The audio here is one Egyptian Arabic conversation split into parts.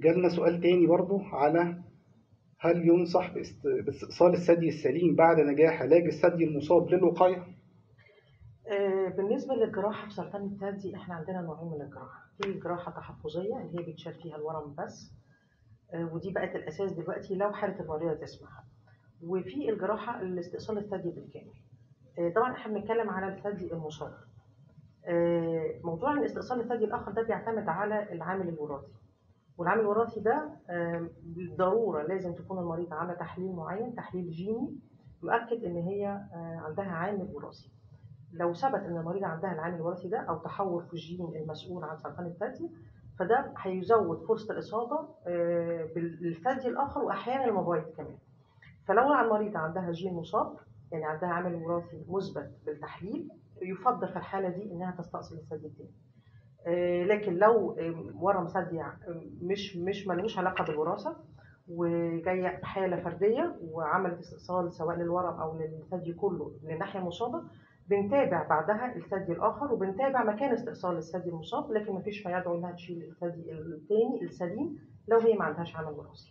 جالنا سؤال تاني برضو على هل ينصح باست- باستئصال الثدي السليم بعد نجاح علاج الثدي المصاب للوقاية؟ آه، بالنسبة للجراحة في سرطان الثدي احنا عندنا نوعين من الجراحة في جراحة تحفظية اللي هي بيتشال فيها الورم بس آه، ودي بقت الأساس دلوقتي لو حالة المريضة تسمح وفي الجراحة الاستئصال الثدي بالكامل آه، طبعا احنا بنتكلم على الثدي المصاب آه، موضوع الاستئصال الثدي الآخر ده بيعتمد على العامل الوراثي والعامل الوراثي ده آه، بالضرورة لازم تكون المريضة عاملة تحليل معين تحليل جيني يؤكد إن هي آه، عندها عامل وراثي لو ثبت ان المريضه عندها العامل الوراثي ده او تحور في الجين المسؤول عن سرطان الثدي فده هيزود فرصه الاصابه آه، بالثدي الاخر واحيانا المبيض كمان فلو المريضه عندها جين مصاب يعني عندها عامل وراثي مثبت بالتحليل يفضل في الحاله دي انها تستأصل الثدي التاني آه، لكن لو آه، ورم ثدي آه، مش مش ملوش علاقه بالوراثه وجايه حاله فرديه وعملت استئصال سواء للورم او للثدي كله للناحيه المصابه بنتابع بعدها الثدي الاخر وبنتابع مكان استئصال الثدي المصاب لكن مفيش ما يدعو انها تشيل الثدي الثاني السليم لو هي ما عندهاش عامل وراثي.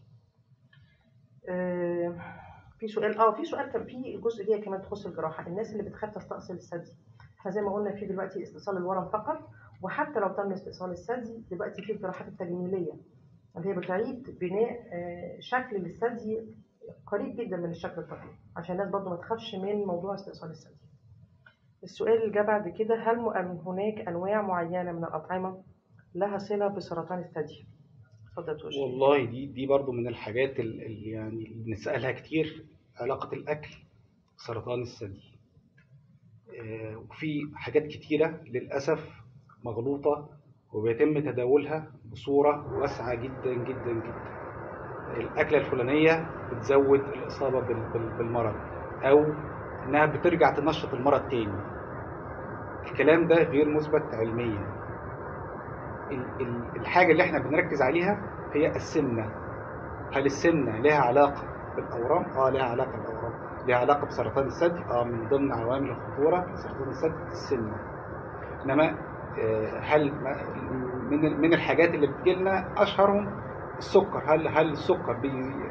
آه، في سؤال اه في سؤال كان في جزء هي كمان تخص الجراحه الناس اللي بتخاف تستأصل الثدي احنا زي ما قلنا في دلوقتي استئصال الورم فقط وحتى لو تم استئصال الثدي دلوقتي في الجراحات التجميليه اللي هي بتعيد بناء آه، شكل للثدي قريب جدا من الشكل الطبيعي عشان الناس برضو ما تخافش من موضوع استئصال الثدي. السؤال اللي جه بعد كده هل م- هناك انواع معينه من الاطعمه لها صله بسرطان الثدي؟ اتفضل دكتور شريف. والله دي دي برضو من الحاجات ال- اللي يعني اللي بنسألها كتير علاقة الأكل بسرطان الثدي آه، وفي حاجات كتيرة للأسف مغلوطة وبيتم تداولها بصورة واسعة جدا جدا جدا الأكلة الفلانية بتزود الإصابة بال- بال- بالمرض أو إنها بترجع تنشط المرض تاني الكلام ده غير مثبت علميا ال- ال- الحاجة اللي احنا بنركز عليها هي السمنة هل السمنة لها علاقة بالأورام؟ اه لها علاقة بالأورام لها علاقة بسرطان الثدي؟ اه من ضمن عوامل الخطورة لسرطان الثدي السمنة إنما آه، هل ما- من ال- من الحاجات اللي بتجيلنا أشهرهم السكر هل هل السكر بي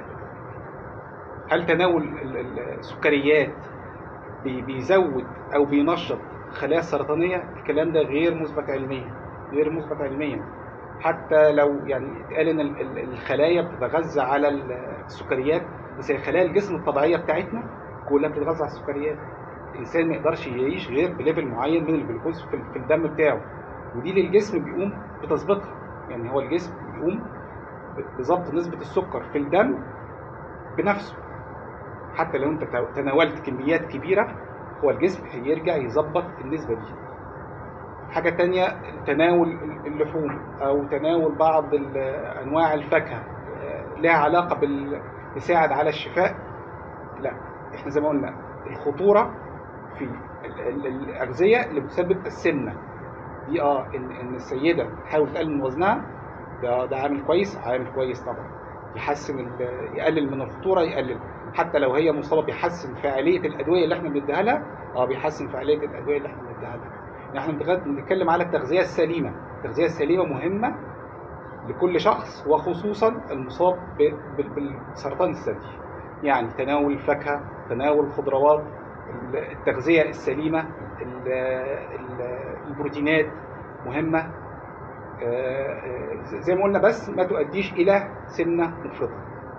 هل تناول ال- ال- السكريات بي- بيزود أو بينشط الخلايا السرطانية؟ الكلام ده غير مثبت علميا غير مثبت علميا حتى لو يعني اتقال ان ال- ال- الخلايا بتتغذى على ال- السكريات بس هي خلايا الجسم الطبيعيه بتاعتنا كلها بتتغذى على السكريات الانسان ما يقدرش يعيش غير بليفل معين من الجلوكوز في ال- في الدم بتاعه ودي اللي الجسم بيقوم بتظبيطها يعني هو الجسم بيقوم ب- بظبط نسبه السكر في الدم بنفسه حتى لو انت تو- تناولت كميات كبيره هو الجسم هيرجع يظبط النسبه دي حاجة تانية تناول اللحوم أو تناول بعض ال- أنواع الفاكهة آه، لها علاقة بال يساعد على الشفاء لا احنا زي ما قلنا الخطورة في ال- ال- الأغذية اللي بتسبب السمنة دي اه ان ان السيدة تحاول تقلل من وزنها ده ده عامل كويس عامل كويس طبعا يحسن ال- يقلل من الخطورة يقلل حتى لو هي مصابة بيحسن فعالية الأدوية اللي احنا بنديها لها اه بيحسن فعالية الأدوية اللي احنا بنديها لها احنا بنتغ- بنتكلم على التغذية السليمة التغذية السليمة مهمة لكل شخص وخصوصا المصاب ب- ب- بسرطان الثدي يعني تناول الفاكهة تناول الخضروات ال- التغذية السليمة ال- ال- البروتينات مهمة آه، آه، زي ما قلنا بس ما تؤديش إلى سمنة مفرطة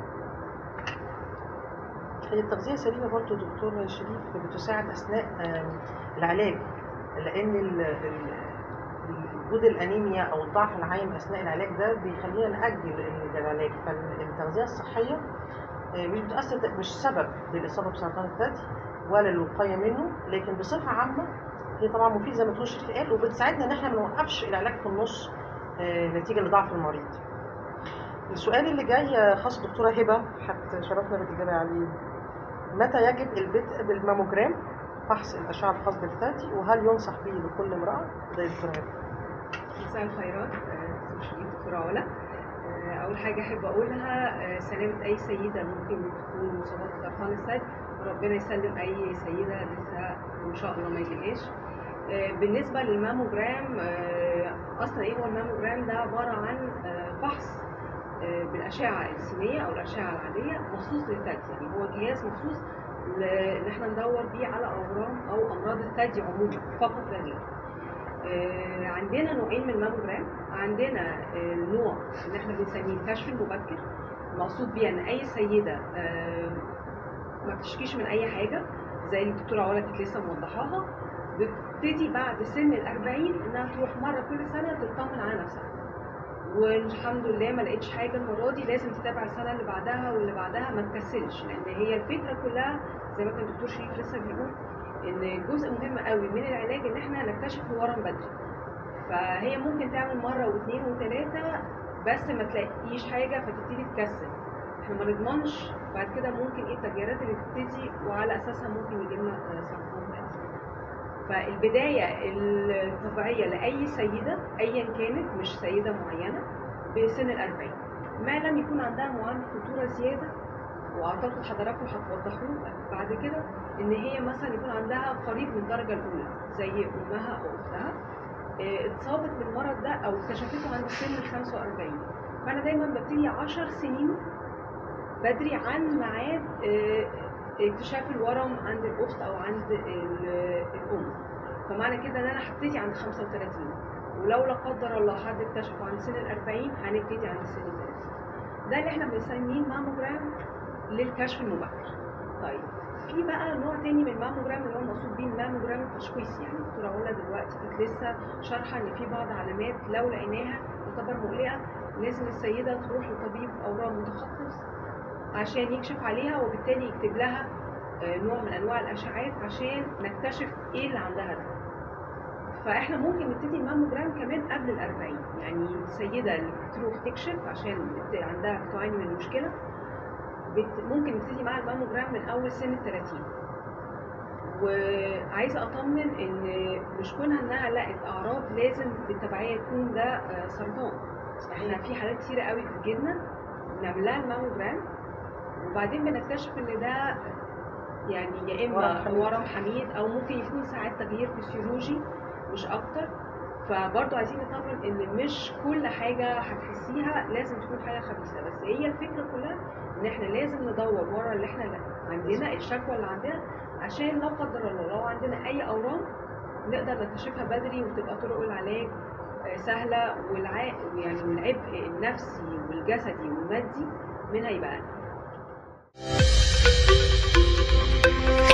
هي التغذية السليمة برضه دكتور شريف بتساعد أثناء آم، العلاج لأن ال- ال- وجود الأنيميا أو الضعف العام أثناء العلاج ده بيخلينا نأجل ال- العلاج فالتغذية الصحية آه، مش بتأثر مش سبب للإصابة بسرطان الثدي ولا الوقاية منه لكن بصفة عامة هي طبعا مفيدة زي ما دكتور شريف قال وبتساعدنا إن احنا ما نوقفش العلاج في النص آه، نتيجة لضعف المريض. السؤال اللي جاي خاص دكتورة هبة هتشرفنا بالإجابة عليه متى يجب البدء بالماموجرام فحص الأشعة الخاص بالثدي وهل ينصح به لكل امرأة؟ ده يا دكتورة هبة. مساء الخيرات آه، دكتور شريف دكتورة علا آه، أول حاجة أحب أقولها آه، سلامة أي سيدة ممكن تكون مصابة بسرطان الثدي وربنا يسلم أي سيدة لسه إن شاء الله ما يجيلهاش آه، بالنسبة للماموجرام آه، أصلا إيه هو الماموجرام ده عبارة عن آه، فحص آه، بالاشعه السينيه او الاشعه العاديه مخصوص للثدي يعني هو جهاز مخصوص ل- ان احنا ندور بيه على اورام او امراض الثدي عموما فقط لا غير آه، عندنا نوعين من الماموجرام عندنا آه، نوع اللي احنا بنسميه الكشف المبكر المقصود بيه ان اي سيده آه، ما بتشكيش من اي حاجه زي اللي الدكتوره علا كانت لسه موضحاها بتبتدي بعد سن الأربعين انها تروح مره كل سنه تطمن على نفسها والحمد لله ما لقيتش حاجه المره دي لازم تتابع السنه اللي بعدها واللي بعدها ما تكسلش لان هي الفكره كلها زي ما كان الدكتور شريف لسه بيقول ان جزء مهم قوي من العلاج ان احنا نكتشف الورم بدري فهي ممكن تعمل مره واثنين وثلاثه بس ما تلاقيش حاجه فتبتدي تكسل احنا ما نضمنش بعد كده ممكن ايه التغييرات اللي تبتدي وعلى اساسها ممكن يجي لنا آه، سرطان تاني فالبدايه الطبيعيه لاي سيده ايا كانت مش سيده معينه بسن الأربعين ما لم يكون عندها معامل خطوره زياده واعتقد حضراتكم هتوضحوه بعد كده ان هي مثلا يكون عندها قريب من الدرجه الاولى زي امها او اختها آه، اتصابت بالمرض ده او اكتشفته عند سن ال 45 فانا دايما ببتدي 10 سنين بدري عن ميعاد آه، اكتشاف الورم عند الاخت او عند ال- الام فمعنى كده ان انا هبتدي عند 35 ولو لا قدر الله حد اكتشفه عند سن ال 40 هنبتدي عند سن ال 30 ده اللي احنا بنسميه الماموجرام للكشف المبكر طيب في بقى نوع تاني من الماموجرام اللي هو المقصود بيه الماموجرام التشخيصي يعني الدكتوره علا دلوقتي كانت لسه شارحه ان في بعض علامات لو لقيناها تعتبر مقلقه لازم السيده تروح لطبيب اورام متخصص عشان يكشف عليها وبالتالي يكتب لها آه، نوع من انواع الاشعاعات عشان نكتشف ايه اللي عندها ده فاحنا ممكن نبتدي الماموجرام كمان قبل الأربعين يعني السيدة اللي بتروح تكشف عشان بت- عندها بتعاني من مشكلة بت- ممكن نبتدي معاها الماموجرام من أول سن التلاتين وعايزة أطمن إن مش كونها إنها لقت أعراض لازم بالتبعية يكون ده آه، سرطان احنا في حالات كتيرة قوي بتجيلنا بنعمل لها الماموجرام وبعدين بنكتشف إن ده يعني يا ورم إما حميد. ورم حميد أو ممكن يكون ساعات تغيير فسيولوجي مش أكتر فبرضه عايزين نطمن ان مش كل حاجه هتحسيها لازم تكون حاجه خبيثه بس هي الفكره كلها ان احنا لازم ندور ورا اللي احنا عندنا الشكوى اللي عندنا عشان لا قدر الله لو عندنا اي اورام نقدر نكتشفها بدري وتبقى طرق العلاج آه، سهله والع... يعني والعبء النفسي والجسدي والمادي منها يبقى أقل.